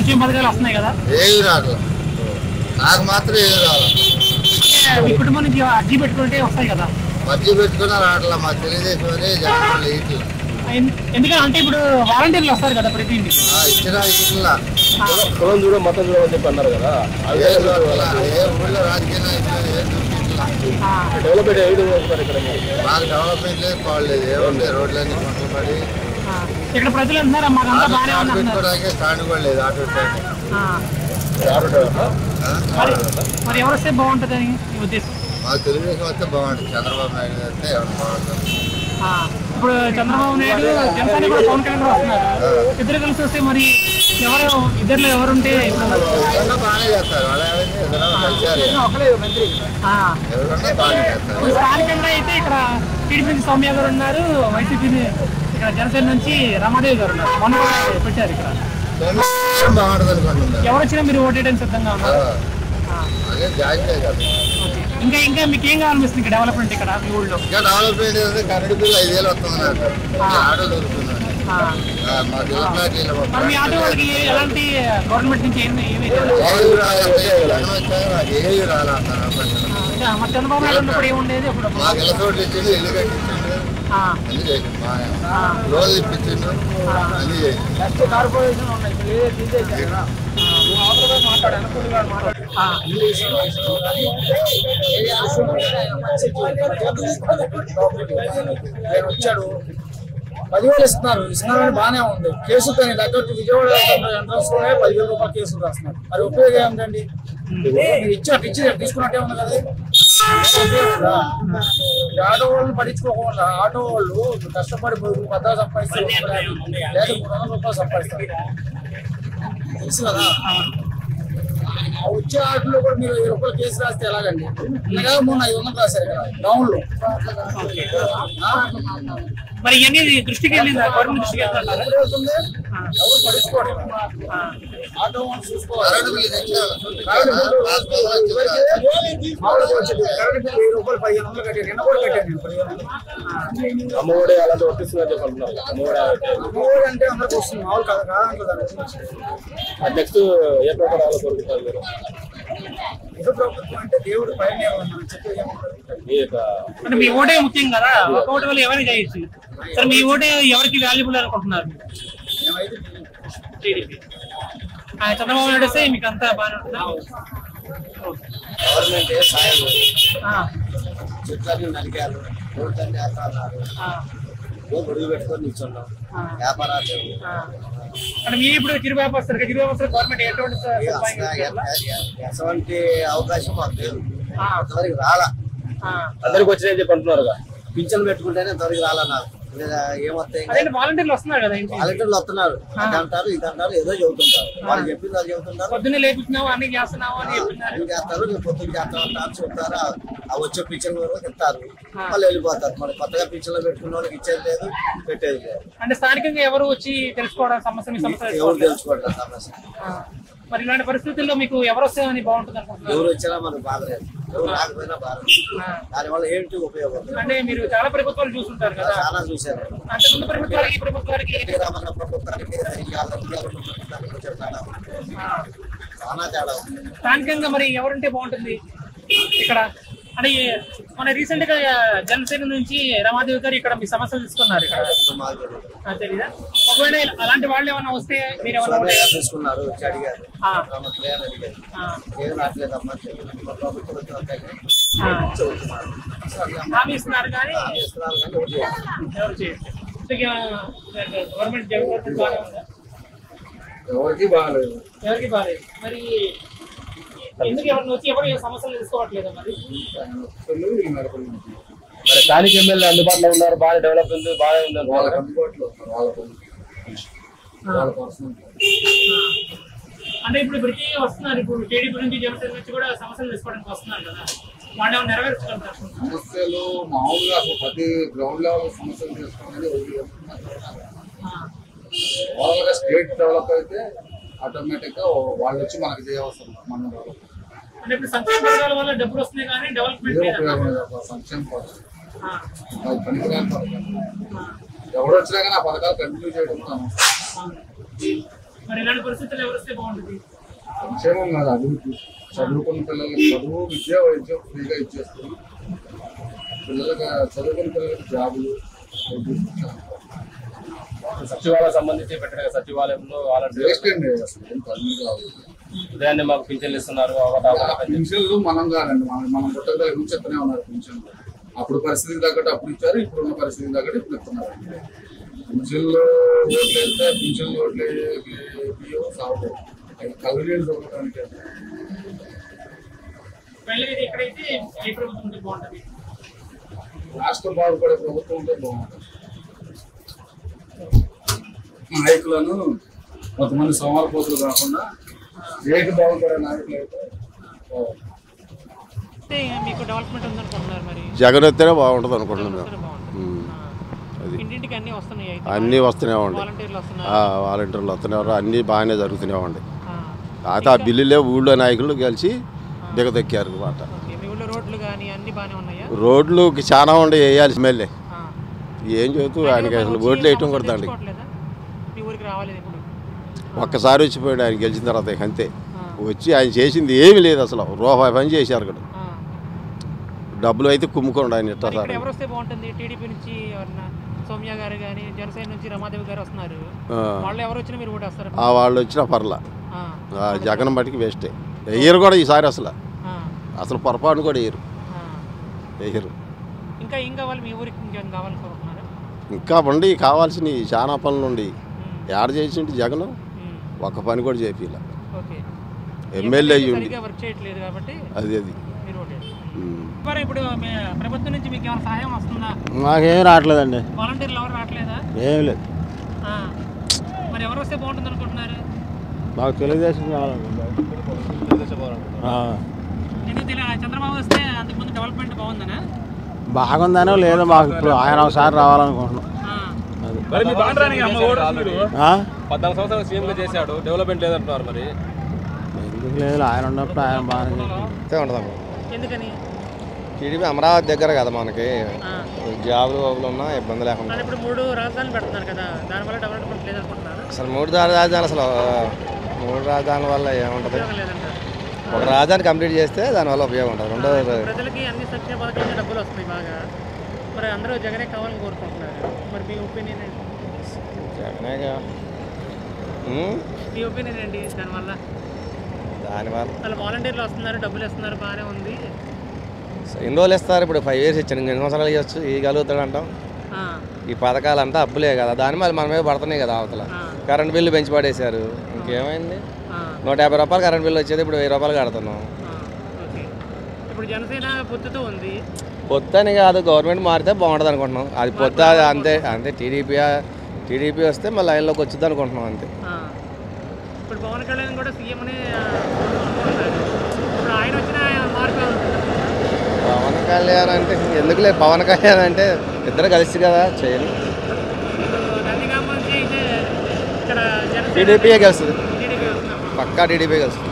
సంక్షేమ పథకాలు వస్తున్నాయి కదా ఏవి రాదు నాకు మాత్రం ఏవి రాదు అంటే మీ కుటుంబం నుంచి అర్జీ పెట్టుకుంటే వస్తాయి కదా మధ్య పెట్టుకున్న రావట్లా మా తెలుగుదేశం అనే జగన్ ఇటు ఎన్- ఎందుకంటే అంటే ఇప్పుడు వాలంటీర్లు వస్తారు కదా ప్రతి ఇంటికి ఇచ్చిన ఇట్లా కులం చూడ మతం చూడ అని చెప్పి అన్నారు కదా ఏ రావట్లా. ఏ ఊళ్ళో రాజకీయ నాయకులు ఏ చూపించట్లా. ఆ, డెవలప్మెంట్ ఏ విధంగా చేస్తున్నారు ఇక్కడ మీరు? మాకు డెవలప్మెంట్ లేదు కాలేదు ఏముంది రోడ్లన్నీ కొంటబడి ఆ. ఇక్కడ ప్రజలు అంటున్నారు మాకంతా బాగానే ఉంది అంటున్నారు పెట్టుకోవడానికి స్టాండ్ కూడా లేదు ఆటో స్టాండ్ ఆ. ఆటో డ్రైవర్లా? ఆ? మరి మరి ఎవరు వస్తే బాగుంటుంది అని మీ ఉద్దేశం మాకు తెలుగుదేశం వస్తే బాగుంటుంది చంద్రబాబు నాయుడు గారు వస్తే ఎవరు బాగుంటుంది ఆ, ఇప్పుడు చంద్రబాబు నాయుడు జనసేన కూడా పవన్ కళ్యాణ్ కూడా వస్తున్నారు ఇద్దరు కలిసి వస్తే మరి ఎవరు ఇద్దరులో ఎవరుంటే ఎవరన్నా బాగానే చేస్తారు వాళ్ళు ఏమైంది ఎవరన్నా కలిసారు ఆ. ఎవరన్నా బాగానే చేస్తారు ఇప్పుడు స్థానికంగా అయితే ఇక్కడ టీడీపీ నుంచి సౌమ్య గారు ఉన్నారు వైసీపీ ఇక్కడ జనసేన నుంచి రమాదేవి గారు ఉన్నారు మొన్న కూడా పెట్టారు ఇక్కడ బాగుంటుంది అనుకుంటున్నారు ఎవరు వచ్చినా మీరు ఓటేయడానికి సిద్ధంగా ఉన్నారు ఆ, అదే జాయిన్ కదా ఓకే. ఇంకా ఇంకా మీకు ఏం కావాలనిపిస్తుంది ఇక్కడ డెవలప్మెంట్ ఇక్కడ మీ ఊళ్ళో ఇంకా డెవలప్మెంట్ ఏంటంటే కరెంట్ బిల్ ఐదు వేలు వస్తుంది నాకు ఆటో దొరుకుతున్నాను ఆ. మా జిల్లా ఫ్లాట్లు మరి మీ ఆటో వాళ్ళకి ఎలాంటి గవర్నమెంట్ నుంచి ఏమి ఏమి ఏవి రాలంటే జగన్ వచ్చాక నాకు ఏవి రాలంటారు ఇంకా మరి చంద్రబాబు నాయుడు ఉన్నప్పుడు ఏముండేది అప్పుడు మాకు ఇళ్ళ చోట్లు ఇచ్చిండు ఇల్లు కట్టించిండు ఆ, అన్ని చేసిండు బాగా రోజు ఇప్పించిండు అన్ని చేసిండు ఆ. ఆయన వచ్చాడు పదివేలు ఇస్తున్నారు ఇస్తున్నారని బాగానే ఉంది కేసు దాని తగ్గట్టు విజయవాడ ఎంట్రన్స్ లోనే పదివేల రూపాయలు కేసులు రాస్తున్నారు మరి ఉపయోగం ఏమిటండి మీరు ఇచ్చారు ఇచ్చి తీసుకున్నట్టే ఉంది కదా ఉపయోగం కదా? ఈ ఆటో వాళ్ళు పట్టించుకోకుండా ఆటో వాళ్ళు కష్టపడి పద్దా సంపాదిస్తారు లేదా మూడు వందల రూపాయలు సంపాదిస్తారు తెలుసు కదా ఆ వచ్చే ఆటలో కూడా మీరు వెయ్యి రూపాయలు కేసు రాస్తే ఎలాగండి ఇలాగా మొన్న ఐదు వందలు రాశారు కదా డౌన్ లో ఆ? మరి ఇవన్నీ దృష్టికి వెళ్ళిందా గవర్నమెంట్ దృష్టికి వెళ్తారా ఎప్పుడు వెళ్తుంది ఎవరు పట్టించుకోవడం ఆ. ఆటో వాళ్ళు చూసుకోవాలి కరెంట్ బిల్ తెచ్చాను కరెంట్ బిల్లు ఇవరికి మామూలుగా వచ్చింది. కరెంట్ బిల్లు వెయ్యి రూపాయలు పదిహేను వందలు కట్టాను నిన్న కూడా కట్టాను నేను పదిహేను వందలు అమ్మఒడి అలాంటి వర్తిస్తుందని చెప్పి అంటున్నారు అమ్మఒడి అమ్మఒడి అంటే అందరికి వస్తుంది మామూలు కాదు కాదంటారు దాని గురించి నెక్స్ట్ ఏ ప్రకారాలు కోరుకుంటారు మీరు నిజ ప్రభుత్వం అంటే దేవుడు పైన మనం చెప్పేది ఏముంటుంది? మీ యొక్క అంటే మీ ఓటే ముఖ్యం కదా ఒక ఓటు వల్ల ఎవరైనా చేయొచ్చు సరే మీ ఓటే ఎవరికి వాల్యుబుల్ అనుకుంటున్నారు మేమైతే టీడీపీ ఆయన చంద్రబాబు నాయుడు వస్తే మీకు అంతా బాగానే ఉంటుందా గవర్నమెంట్ సాయం ఆ, చెట్లన్నీ నరికారు రోడ్లన్నీ వేస్తున్నారు ఆ, గొడుగు పెట్టుకొని నిల్చున్నాం ఆ, వ్యాపారాలు లేవు. ఆ. అంటే మీరు ఇప్పుడు చిరు వ్యాపారస్తారు కదా, చిరు వ్యాపారస్తారు గవర్నమెంట్ ఎటువంటి స- ఇక సదుపాయం అసలు ఇవ్వట్లేదా? ఎ- ఎటువంటి అవకాశం మాకు లేదు ఆ, అంతవరకు రాలా ఆ. అందరికి వచ్చినాయని చెప్పి అంటున్నారుగా పింఛన్లు పెట్టుకుంటేనే అంతవరకు రాలా నాకు లేదా ఏమొస్తాయి అదే వాలంటీర్లు వస్తున్నారు కదా ఇంటికి వాలంటీర్లు వస్తున్నారు అది అంటారు ఇది అంటారు ఏదో చెబుతుంటారు వాళ్ళు చెప్పింది అది చెబుతుంటారు పొద్దున్నే లేపుతున్నావు అన్ని చేస్తున్నావు అని చెప్తున్నారు ఏం చేస్తారు రేపు పొద్దున్న చేస్తాం అంటారు చెప్తారు ఆ- ఆ వచ్చే పింఛన్ వరకు ఇస్తారు వాళ్ళు వెళ్ళిపోతారు మరి కొత్తగా పింఛన్లు పెట్టుకున్న వాళ్ళకి ఇచ్చేది లేదు పెట్టేది లేదు అంటే స్థానికంగా ఎవరు వచ్చి తెలుసుకోవడం సమస్య మీ సమస్య ఎవరు తెలుసుకోవట్లేదు. తెలుసుకోవట్లేదు సమస్య ఆ. మరి ఇలాంటి పరిస్థితుల్లో మీకు ఎవరు వస్తాయని బాగుంటుంది అనుకుంటున్నారు ఎవరు వచ్చినా మనకు బాధ లేదు ఎవరు రాకపోయినా బాధ లేదు. ఆ. దానివల్ల ఏంటి ఉపయోగం అంటే మీరు చాలా ప్రభుత్వాలు చూస్తుంటారు కదా చాలా చూశాను అంటే ముందు ప్రభుత్వాలకి ఈ ప్రభుత్వాలకి శ్రీరామన్న ప్రభుత్వానికి ఇవాళ ఇవాళ ప్రభుత్వానికి వచ్చే తేడా ఉంది. ఆ. చాలా తేడా ఉంది స్థానికంగా మరి ఎవరుంటే బాగుంటుంది ఇక్కడ అంటే ఈ- మన రీసెంట్ గా జనసేన నుంచి రమాదేవి గారు ఇక్కడ మీ సమస్యలు తీసుకున్నారు ఇక్కడ ఇప్పుడు మాకు తెలియదు. ఆ, తెలీదా ఒకవేళ అలాంటి వాళ్ళు ఏమైనా వస్తే మీరు ఏమైనా సోమయ్య గారు తీసుకున్నారు వచ్చి అడిగారు ఆ. రామకు లేదని అడిగారు ఆ, ఏం రావట్లేదమ్మా అని చెప్పి మా ప్రభుత్వం వచ్చిన వెంటనే ఆ. చెబుతున్నారు సరే అమ్మా, హామీ ఇస్తున్నారు కానీ ఆమె ఇస్తున్నారు కానీ ఎవరు చేయరు. ఎవరు చేయట్లేదు సో ఇక గవర్నమెంట్ గవర్నమెంట్ బాగానే ఉందా ఎవరికి బాగాలేదు ఎవరికి బాగాలేదు మరి ఎందుకు ఎవరిని వచ్చి ఎవరు ఏ సమస్యలు తీసుకోవట్లేదు మరి మరి స్థానిక ఎమ్మెల్యే అందుబాటులో ఉన్నారు బాగా డెవలప్ ఉంది బాగా ఉంది వాళ్ళకి అంటున్నారు. అందుబాటులో ఉన్నారు వాళ్ళ వాళ్ళ పర్సనల్ అంటే ఇప్పుడు ఇప్పటికీ వస్తున్నారు ఇప్పుడు టీడీపీ నుంచి జనసేన నుంచి కూడా సమస్యలు తీసుకోవడానికి వస్తున్నారు కదా వాళ్ళు ఏమైనా నెరవేర్చగలుగుతారు సమస్యలు మామూలుగా అసలు ప్రతి గ్రౌండ్ లెవెల్ సమస్యలు చేసుకోవాలి మామూలుగా స్టేట్ డెవలప్ అయితే ఆటోమేటిక్ గా వాళ్ళు వచ్చి మనకి చేయవలసింది మనం డెవలప్ అంటే ఇప్పుడు సంక్షేమ పథకాల వల్ల డబ్బులు వస్తున్నాయి కానీ డెవలప్మెంట్ ఇదే లేదు ఉపయోగం లేదు ఒక సంక్షేమ పథకం ఆ, అది పనికిరాని పథకం ఆ, ఎవరు వచ్చినా కానీ ఆ పథకాలు కంటిన్యూ చేయడం మనం ఆ. మరి ఇలాంటి పరిస్థితులు ఎవరు వస్తే బాగుంటుంది సంక్షేమం కాదు అభివృద్ధి చదువుకున్న పిల్లలకి చదువు విద్య వైద్యం ఫ్రీగా ఇచ్చేస్తుంది పిల్లలకి చదువుకున్న పిల్లలకి జాబులు అవి ఇచ్చేస్తాం. సచివాలయం సంబంధించి పెట్టిన సచివాలయంలో వాలంటీర్ వేస్ట్ అండి అసలు ఏం పని కాదు ఉదయాన్నే మాకు పింఛన్లు ఇస్తున్నారు అవగాహన పింఛన్లు మనం కాదండి మనం మనం పుట్టగా ఎదురు చెప్తూనే ఉన్నారు పింఛన్లు అప్పుడు పరిస్థితికి తగ్గట్టు అప్పుడు ఇచ్చారు ఇప్పుడున్న పరిస్థితికి తగ్గట్టు ఇప్పుడు ఇస్తున్నారు పింఛన్లు ఓట్లు వేస్తే పింఛన్లు ఓట్లు బియ్యం సాగు అవి కలరీలు దొరకడానికి వెళ్ళేది ఇక్కడైతే ఏ ప్రభుత్వం ఉంటే బాగుంటుంది రాష్ట్రం బాగుపడే ప్రభుత్వం ఉంటే బాగుంటుంది నాయకులను కొంతమంది సోమవారపోతులు కాకుండా ఏటి బాగుపడే నాయకులు అయితే బాగుంటుంది. అంటే మీకు డెవలప్మెంట్ ఉందనుకుంటున్నారు మరి జగన్ వస్తేనే బాగుంటుంది అనుకుంటున్నాం మేము వస్తేనే బాగుంటుంది. ఉమ్. ఆ. అది ఇంటింటికి అన్ని వస్తున్నాయి అయితే అన్నీ వస్తూనే ఉండి వాలంటీర్లు వస్తున్నారు వాలంటీర్లు వస్తూనే ఉన్నారు అన్నీ బాగానే జరుగుతూనే ఉండి ఆ. అయితే ఆ బిల్లులే ఊళ్ళో నాయకులు కలిసి దిగదెక్కారు అనమాట ఓకే మీ ఊళ్ళో రోడ్లు కానీ అన్ని బాగానే ఉన్నాయా రోడ్లుకి చాలా ఉండి వేయాల్సి ఎమ్మెల్యే ఆ. ఏం చెబుతూ ఆయనకి అసలు వచ్చి ఓట్లు వేయటం కూడా సమస్యలు దాంట్లో తెచ్చుకోవట్లేదా? మీ ఊరికి రావాలి ఇప్పుడు ఒక్కసారి వచ్చిపోయాడు ఆయన గెలిచిన తర్వాత ఇక అంతే ఆ. వచ్చి ఆయన చేసింది ఏమీ లేదు అసలు రూపాయి పని చేశారు ఇక్కడ ఆ. డబ్బులు అయితే కుమ్ముకోండి ఆయన ఇట్టా మరి సార్ ఇక్కడ ఎవరు వస్తే బాగుంటుంది టీడీపీ నుంచి ఎవరన్నా సౌమ్య గారు కానీ జనసేన నుంచి రమాదేవి గారు వస్తున్నారు ఆ. వాళ్ళు ఎవరు వచ్చినా మీరు కూడా వస్తారు ఆ వాళ్ళు వచ్చిన పర్ల ఆ. ఆ జగన్ బట్టికి వేస్టే వేయరు కూడా ఈసారి అసలు ఆ. అసలు పొరపాటు కూడా వేయరు ఆ. వేయరు ఇంకా ఏం కావాలి మీ ఊరికి ఇంకేం కావాలి కోరుకున్నారా ఇంకా ఉండి కావాల్సినవి చాలా పనులు ఉండి ఏడ చేసింటి జగన్ ఉమ్. ఒక్క పని కూడా చేపిల్ల ఓకే ఎమ్మెల్యే అయ్యి ఉండి సరిగ్గా వర్క్ చేయట్లేదు కాబట్టి అది అది మీరు ఓటే ఉమ్. మరి ఇప్పుడు మీ ప్రభుత్వం నుంచి మీకు ఏమైనా సహాయం వస్తుందా మాకేం రావట్లేదండి వాలంటీర్లు ఎవరు రావట్లేదా ఏం లేదు ఆ. మరి ఎవరు వస్తే బాగుంటుంది అనుకుంటున్నారు మాకు తెలుగుదేశం కావాలండి ఆ. ఎందుకు తెలియదు చంద్రబాబు వస్తే అంతకుముందు డెవలప్మెంట్ బాగుందనా బాగుందనో లేదో మాకు ఇప్పుడు ఆయన ఒకసారి రావాలనుకుంటున్నాం ఆ. అది మరి మీ బాండ్రానికి అమ్మ ఓడు మీరు ఆ? పద్నాలుగు సంవత్సరాలు సీఎంగా చేశాడు డెవలప్మెంట్ లేదంటున్నారు మరి ఎందుకు లేదు ఆయన ఉన్నప్పుడు ఆయన బాగానే చేశాడు. అంతే ఉండదమ్మా ఎందుకని టీడీపీ అమరావతి దగ్గర కదా మనకి ఆ. జాబులు బాబులు ఉన్నా ఇబ్బంది లేకుండా మరి ఇప్పుడు మూడు రాజధానులు పెడుతున్నారు కదా దానివల్ల డెవలప్మెంట్ లేదనుకుంటున్నారు అసలు మూడు దా- రాజధానులు అసలు మూడు రాజధానుల వల్ల ఏముంటుంది ఉపయోగం లేదంటారు ఒక రాజధాని కంప్లీట్ చేస్తే దానివల్ల ఉపయోగం ఉంటుంది రెండో ప్రజలకి అన్ని సంక్షేమ పథకాల నుంచి డబ్బులు వస్తున్నాయి బాగా మరి అందరూ జగనే కావాలని కోరుకుంటున్నారు మరి మీ ఒపీనియన్ ఏంటి జగనేగా ఉమ్, మీ ఒపీనియన్ ఏంటి దానివల్ల దానివల్ల వాళ్ళు వాలంటీర్లు వస్తున్నారు డబ్బులు ఇస్తున్నారు బాగానే ఉంది ఎన్ని రోజులు ఇస్తారు ఇప్పుడు ఫైవ్ ఇయర్స్ ఇచ్చాను ఇంకెన్ని సంవత్సరాలు ఇవ్వచ్చు ఇవ్వగలుగుతాడు అంటాం ఆ, ఈ పథకాలు అంతా అప్పులే కదా దాని మీద మన మీద పడుతున్నాయి కదా అవతల ఆ, కరెంట్ బిల్లు పెంచి పడేశారు ఇంకేమైంది ఆ, నూట యాభై రూపాయలు కరెంట్ బిల్లు వచ్చేది ఇప్పుడు వెయ్యి రూపాయలు కడుతున్నాం ఆ, ఓకే ఇప్పుడు జనసేన పొత్తుతో ఉంది పొత్తు అని కాదు గవర్నమెంట్ మారితే బాగుంటుంది అనుకుంటున్నాం అది పొత్తు అది అంతే అంతే టీడీపీ టీడీపీ వస్తే మళ్ళీ లైన్లోకి వచ్చింది అనుకుంటున్నాం అంతే ఆ. ఇప్పుడు పవన్ కళ్యాణ్ కూడా సీఎం అని ఆ, అనుకుంటున్నారు ఇప్పుడు ఆయన వచ్చిన మార్పు ఉంటుంది పవన్ కళ్యాణ్ అంటే ఎందుకులే పవన్ కళ్యాణ్ అంటే ఇద్దరు కలిసి కదా చేయాలి నందిగామ నుంచి అయితే ఇక్కడ జనసేన టీడీపీయే గెలుస్తుంది టీడీపీ వస్తున్నారు పక్కా టీడీపీ గెలుస్తుంది